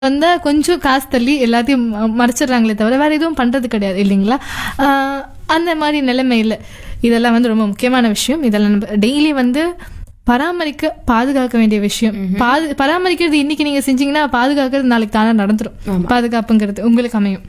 வந்து கொஞ்சம் காசு தள்ளி எல்லாத்தையும் ம- மறைச்சிடுறாங்களே தவிர வேற எதுவும் பண்றது கிடையாது இல்லைங்களா ஆஹ் அந்த மாதிரி நிலைமையில் இதெல்லாம் வந்து ரொம்ப முக்கியமான விஷயம் இதெல்லாம் நம்ம டெய்லி வந்து பராமரிக்க பாதுகாக்க வேண்டிய விஷயம் பாது பராமரிக்கிறது இன்னைக்கு நீங்க செஞ்சீங்கன்னா பாதுகாக்கிறது நாளைக்கு தானே நடந்துரும் பாதுகாப்புங்கிறது உங்களுக்கு அமையும்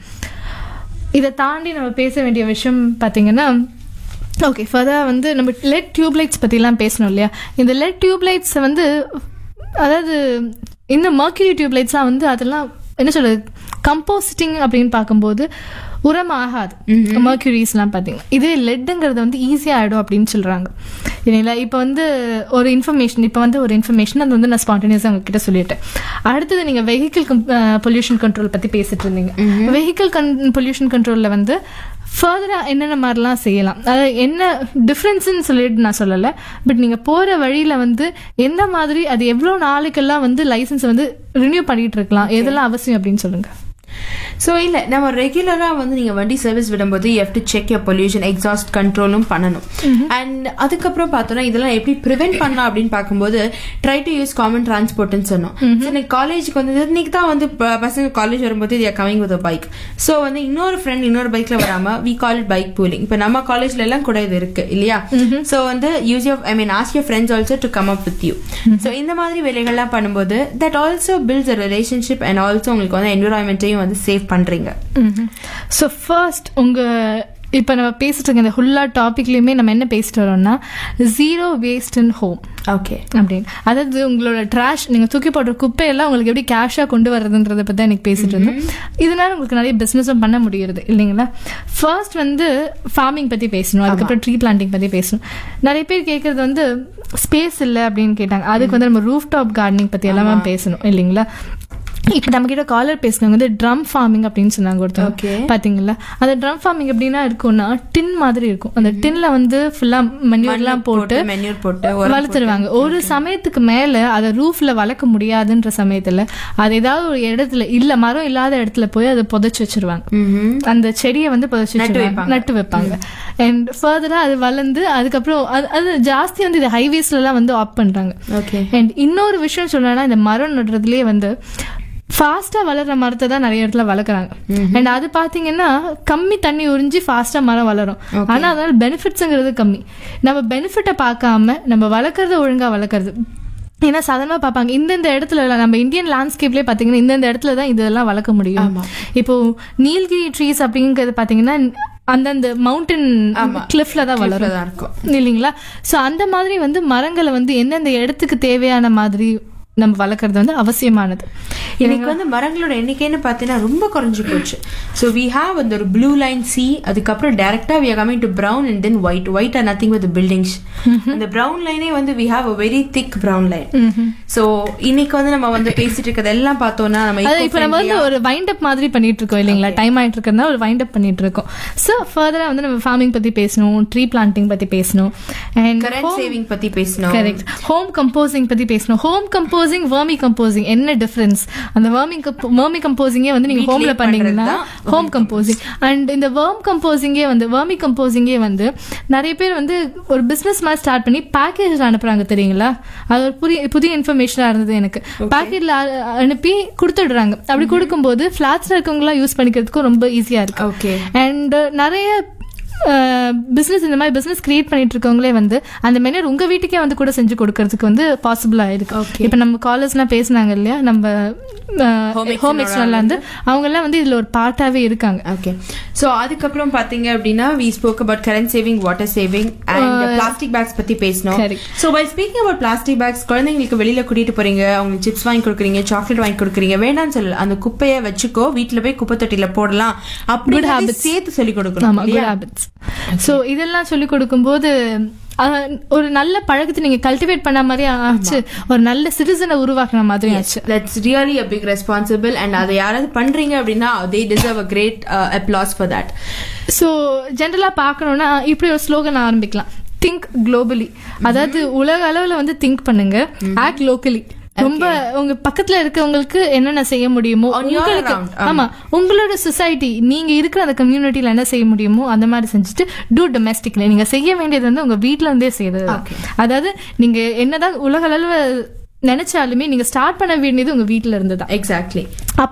இதை தாண்டி நம்ம பேச வேண்டிய விஷயம் பார்த்தீங்கன்னா ஓகே ஃபர்தராக வந்து நம்ம லெட் டியூப்லைட்ஸ் பற்றிலாம் பேசணும் இல்லையா இந்த லெட் டியூப்லைட்ஸை வந்து அதாவது இந்த மர்க்யூரி டியூப்லைட்ஸ்லாம் வந்து அதெல்லாம் என்ன சொல்றது கம்போசிட்டிங் அப்படின்னு பார்க்கும்போது உரம் ஆகாது மர்க்யூரிஸ்லாம் பார்த்தீங்கன்னா இதே லெட்டுங்கிறது வந்து ஈஸியாக ஆகிடும் அப்படின்னு சொல்கிறாங்க இல்லைங்களா இப்போ வந்து ஒரு இன்ஃபர்மேஷன் இப்போ வந்து ஒரு இன்ஃபர்மேஷன் அது வந்து நான் ஸ்பான்டேனியஸாக உங்ககிட்ட சொல்லிட்டேன் அடுத்தது நீங்கள் வெஹிக்கிள் பொல்யூஷன் கண்ட்ரோல் பற்றி பேசிட்டு இருந்தீங்க வெஹிக்கிள் கன் பொல்யூஷன் கண்ட்ரோலில் வந்து ஃபர்தராக என்னென்ன மாதிரிலாம் செய்யலாம் அதாவது என்ன டிஃப்ரென்ஸ்னு சொல்லிட்டு நான் சொல்லலை பட் நீங்கள் போகிற வழியில் வந்து எந்த மாதிரி அது எவ்வளோ நாளுக்கெல்லாம் வந்து லைசன்ஸ் வந்து ரினியூ பண்ணிட்டு இருக்கலாம் எதெல்லாம் அவசியம் அப்படின்னு சொல்லுங்கள் ஸோ இல்லை நம்ம ரெகுலராக வந்து நீங்கள் வண்டி சர்வீஸ் விடும்போது you have to check your pollution exhaust கண்ட்ரோலும் பண்ணணும் அண்ட் அதுக்கப்புறம் பார்த்தோன்னா இதெல்லாம் எப்படி ப்ரிவென்ட் பண்ணலாம் அப்படின்னு பார்க்கும்போது ட்ரை டு யூஸ் காமன் டிரான்ஸ்போர்ட்னு சொன்னோம் ஸோ எனக்கு காலேஜுக்கு வந்து இன்னைக்கு தான் வந்து ப- பசங்க காலேஜ் வரும்போது இது கமிங் வித் பைக் ஸோ வந்து இன்னொரு ஃப்ரெண்ட் இன்னொரு பைக்ல வராம we call it bike pooling இப்போ நம்ம காலேஜ்ல எல்லாம் கூட இது இருக்கு இல்லையா ஸோ வந்து use your I mean ask your friends also to come up with you so இந்த மாதிரி வேலைகள்லாம் பண்ணும்போது that also builds a relationship and also உங்களுக்கு வந்து என்விரான்மெண்ட்டையும் வந்து சேவ் பண்றீங்க ஸோ ஃபர்ஸ்ட் உங்கள் இப்போ நம்ம பேசிட்டு இருக்க இந்த ஃபுல்லா டாபிக்லேயுமே நம்ம என்ன பேசிட்டு வரோம்னா zero waste in home okay அப்படின்னு அதாவது உங்களோட ட்ராஷ் நீங்கள் தூக்கி போடுற குப்பையெல்லாம் உங்களுக்கு எப்படி கேஷாக கொண்டு வர்றதுன்றதை பற்றி தான் எனக்கு பேசிட்டு இருந்தேன் இதனால உங்களுக்கு நிறைய பிஸ்னஸும் பண்ண முடியுது இல்லைங்களா ஃபர்ஸ்ட் வந்து ஃபார்மிங் பற்றி பேசணும் அதுக்கப்புறம் ட்ரீ பிளான்டிங் பற்றி பேசணும் நிறைய பேர் கேட்குறது வந்து ஸ்பேஸ் இல்லை அப்படின்னு கேட்டாங்க அதுக்கு வந்து நம்ம ரூஃப் டாப் கார்டனிங் பற்றி எல்லாமே பேசணும் இல்லைங்களா இப்போ நம்ம கிட்ட காலர் பேசினவங்க வந்து ட்ரம் ஃபார்மிங் அப்படின்னு சொன்னாங்க ஒருத்தவங்க Okay. பாத்தீங்களா அந்த ட்ரம் ஃபார்மிங் எப்படின்னா இருக்கும்னா டின் மாதிரி இருக்கும் அந்த டின்ல வந்து ஃபுல்லா மண்ணியூர்லாம் போட்டு மென்யூர் போட்டு உரம் வளர்த்துருவாங்க ஒரு சமயத்துக்கு மேல அதை ரூஃப்ல வளர்க்க முடியாதுன்ற சமயத்துல அது ஏதாவது ஒரு இடத்துல இல்ல மரம் இல்லாத இடத்துல போய் அதை புதைச்சு வச்சிருவாங்க ம்ஹும். அந்த செடியை வந்து புதைச்சு நட்டு வச்சிருவாங்க வைப்பாங்க. நட்டு வைப்பாங்க அண்ட் ஃபர்தரா அது வளர்ந்து அதுக்கப்புறம் அது அது ஜாஸ்தி வந்து இது ஹைவேஸ்ல எல்லாம் வந்து ஆப் பண்றாங்க ஓகே அண்ட் இன்னொரு விஷயம் சொல்லணும்னா இந்த மரம் நடுறதுலயே வந்து ஃபாஸ்டா வளர்ற மரத்தை தான் நிறைய இடத்துல வளர்க்குறாங்க அண்ட் அது பாத்தீங்கன்னா கம்மி தண்ணி உறிஞ்சி ஃபாஸ்டா மரம் வளரும் ஆனா அதனால பெனிஃபிட்ஸுங்கிறது கம்மி நம்ம பெனிஃபிட்டை பார்க்காம நம்ம வளர்க்குறத ஒழுங்கா வளர்க்குறது ஏன்னா சாதாரணமா பார்ப்பாங்க இந்தந்த இடத்துல எல்லாம் நம்ம இந்தியன் லேண்ட்ஸ்கேப்லேயே பார்த்தீங்கன்னா இந்தந்த இடத்துல தான் இதெல்லாம் வளர்க்க முடியும் இப்போ நீல்கிரி ட்ரீஸ் அப்படிங்கிறது பார்த்தீங்கன்னா அந்தந்த மவுண்டன் கிளிஃப்ல தான் வளரும் தான் இருக்கும் இல்லைங்களா சோ அந்த மாதிரி வந்து மரங்களை வந்து எந்தெந்த இடத்துக்கு தேவையான மாதிரி நம்ம வளர்க்கறது வந்து அவசியமானது இன்னைக்கு வந்து மரங்களோட எண்ணிக்கைன்னு பார்த்தீங்கன்னா ரொம்ப குறைஞ்சு போச்சு ஸோ வி ஹாவ் அந்த ஒரு ப்ளூ லைன் சி அதுக்கப்புறம் டேரக்டா we coming to brown and then white white are nothing with buildings அந்த பிரவுன் லைனே வந்து we have a very thick brown line so இன்னைக்கு வந்து நம்ம வந்து பேசிட்டு இருக்கிறது எல்லாம் பார்த்தோம்னா நம்ம அது இப்போ நம்ம வந்து ஒரு வைண்ட் அப் மாதிரி பண்ணிட்டு இருக்கோம் இல்லைங்களா டைம் ஆயிட்டு இருக்கிறதுனால ஒரு வைண்ட் அப் பண்ணிட்டு இருக்கோம் ஸோ ஃபர்தரா வந்து நம்ம ஃபார்மிங் பத்தி பேசணும் ட்ரீ பிளான்டிங் பத்தி பேசணும் அண்ட் கரண்ட் சேவிங் பத்தி பேசணும் கரெக்ட் ஹோம் கம்போசிங் பத்தி பேசணும் ஹோம் கம்போசிங் வர்மி கம்போசிங் என்ன டிஃபரன்ஸ் அந்த வர்மி வர்மி கம்போசிங்கே வந்து நீங்க ஹோம்ல பண்ணீங்கன்னா ஹோம் கம்போசிங் அண்ட் இந்த வேர்ம் கம்போசிங்கே வந்து வர்மி கம்போசிங்கே வந்து நிறைய பேர் வந்து ஒரு பிசினஸ் மாதிரி ஸ்டார்ட் பண்ணி பேக்கேஜ் அனுப்புறாங்க தெரியுங்களா அது ஒரு புதிய புதிய இன்ஃபர்மேஷனா இருந்தது எனக்கு பேக்கெட்ல அனுப்பி கொடுத்துடுறாங்க அப்படி கொடுக்கும்போது ஃபிளாட்ஸ்ல இருக்கவங்களாம் யூஸ் பண்ணிக்கிறதுக்கும் ரொம்ப ஈஸியா இருக்கு ஓகே அண்ட் நிறைய பிசினஸ் இந்த மாதிரி பிசினஸ் கிரியேட் பண்ணிட்டு இருக்கவங்களே வந்து அந்த மெனர் உங்க வீட்டுக்கே வந்து கூட செஞ்சு கொடுக்கறதுக்கு வந்து பாசிபிள் ஆயிருக்கு Okay. இப்ப நம்ம காலர்ஸ்லாம் பேசுனாங்க இல்லையா நம்ம ஹோம் எக்ஸ்டர்னல் வந்து அவங்க எல்லாம் வந்து இதுல ஒரு பார்ட்டாவே இருக்காங்க ஓகே சோ அதுக்கப்புறம் பாத்தீங்க அப்படின்னா we spoke about current saving water saving and plastic bags பத்தி பேசணும் Correct. So by speaking about plastic bags குழந்தைங்களுக்கு வெளியில கூட்டிட்டு போறீங்க அவங்களுக்கு சிப்ஸ் வாங்கி கொடுக்குறீங்க சாக்லேட் வாங்கி கொடுக்குறீங்க வேண்டாம்னு சொல்லல அந்த குப்பையை வச்சுக்கோ வீட்ல போய் குப்பை தொட்டில போடலாம் அப்படி சேர்த்து சொல்லி கொடுக்கணும் ஆமா குட் ஹேபிட்ஸ் ஸோ இதெல்லாம் சொல்லி கொடுக்கும்போது அஹ், ஒரு நல்ல பழக்கத்தை நீங்க கல்டிவேட் பண்ண மாதிரி ஆச்சு ஒரு நல்ல சிட்டிசனை உருவாக்குன மாதிரி ஆச்சு that's really a big responsible and அதை யாராவது பண்றீங்க அப்படின்னா they deserve a great applause for that so ஜென்ரலாக பார்க்கணும்னா இப்படி ஒரு ஸ்லோகன் ஆரம்பிக்கலாம் திங்க் குளோபலி அதாவது உலக அளவில் வந்து திங்க் பண்ணுங்க ஆக்ட் லோக்கலி ரொம்ப உங்க பக்கத்துல இருக்கவங்களுக்கு என்னென்ன செய்ய முடியுமோ On your உங்களுக்கு around, ஆமா உங்களோட சொசைட்டி நீங்க இருக்கிற அந்த கம்யூனிட்டில என்ன செய்ய முடியுமோ அந்த மாதிரி செஞ்சுட்டு டூ டொமஸ்டிக்ல நீங்க செய்ய வேண்டியது வந்து உங்க வீட்ல இருந்தே செய்யறது Okay. அதாவது நீங்க என்னதான் உலக அளவுல நினைச்சாலுமே நீங்க ஸ்டார்ட் பண்ண வேண்டியது உங்க வீட்ல இருந்து தான் எக்ஸாக்ட்லி